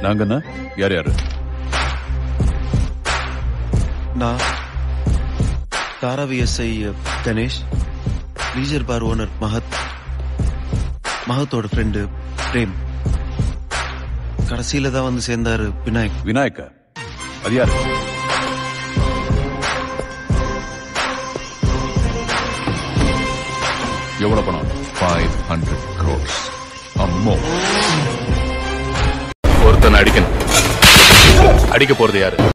நாங்கன்னா யார் யாரு நான் Dharavi SI Ganesh leisure bar owner Mahat மஹத்தோட ஃப்ரெண்டு பிரேம் கடைசியில தான் வந்து சேர்ந்தாரு விநாயக் விநாயக்கா அது யாரு எவ்வளவு பணம் ஃபைவ் ஹண்ட்ரட் க்ரோர்ஸ் அம்மோ ஒருத்தன் அடிக்கணும் அடிக்க போறது யாரு